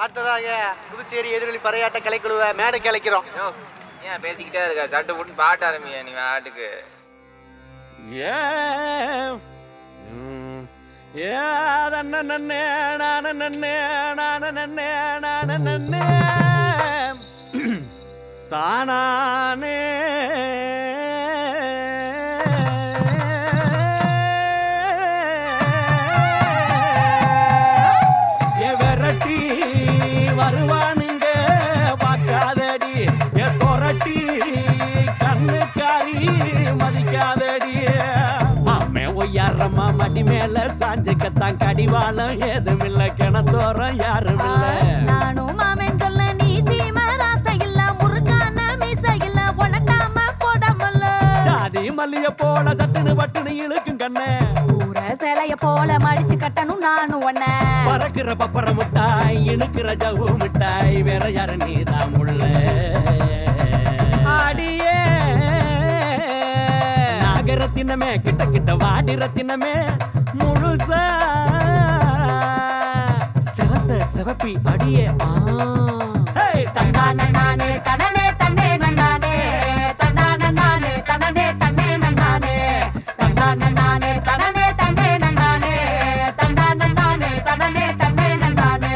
அடுத்ததாக புதுச்சேரி எதிரொலி பறையாட்ட கலைக்குழுவை மேடை கலைக்கிறோம் யோ ஏன் பேசிக்கிட்டே இருக்க சட்டு புட்டு பாட்டு ஆரம்பிய நீ ஆட்டுக்கு ஏ ம், ஏ தன்ன நன்னே நான நன்னே நான நன்னே நான நன்னே தானானே ஏ விரட்டி வருவானுங்க பார்க்காதடி ஏ சொரட்டி கண்ணுக்காரி மதிக்காதடி மாமே ஒய்யாரம்மா மடி மேல சாஞ்சுக்கத்தான் கடிவாளம் ஏதுமில்ல கிணத்தோரம் யாரும் இல்ல நானும் மாமன் சொல்ல நீ சீம ராசை இல்ல முருகான மீச இல்ல உலட்டாம போடமல்ல ஜாதி மல்லிய போல சட்டுன்னு பட்டுன்னு இழுக்கும் கண்ணே ஊர சிலைய போல மடிச்சு கட்டணும் நானும் ஒன்ன பறக்கிற பப்பர மிட்டாய் இழுக்கிற ஜவு மிட்டாய் வேற யாரு நீதான் முள்ள ஆடியே நாகரத்தினமே கிட்ட கிட்ட வாடி ரத்தினமே முழுசா செவத்த செவப்பி அடியே ஆ ஹேய், தன்னான நானே தனனே தன்னே நன்னானே தன்னான நானே தனனே தன்னே நன்னானே தன்னான நானே தனனே தன்னே நன்னானே தன்னான நானே தனனே தன்னே நன்னானே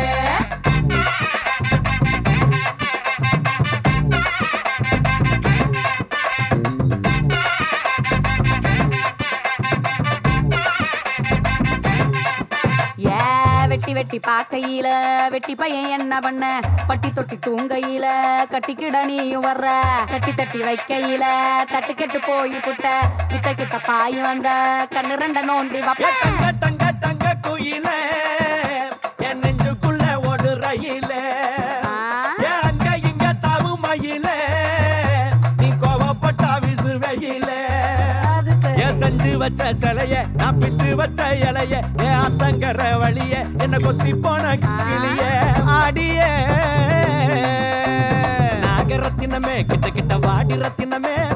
ஏ வெட்டி வெட்டி பாக்கையில வெட்டி பையன் என்ன பண்ண பட்டி தொட்டி தூங்கையில கட்டிக்கிட நீயும் வர்ற கட்டி தட்டி வைக்கையில தட்டு கெட்டு போய் புட்ட கிட்ட கிட்ட பாய் வந்த கண்ணு ரெண்ட நோண்டி ஏ வப்ப தங்க தங்க தங்க குயில என் நெஞ்சுக்குள்ள ஒரு ரயில ஆ? ஏ அங்க இங்க தாவு மயில நீ கோவப்பட்டா விசு வெயில அது சரி. ஏ செஞ்சு வச்ச சிலைய நான் பிச்சு வச்ச இலைய ஏ அத்தங்கர வழிய என்ன கொத்தி போன கிளிய ஆடியே நாகரத்தினமே கிட்ட கிட்ட வாடி ரத்தினமே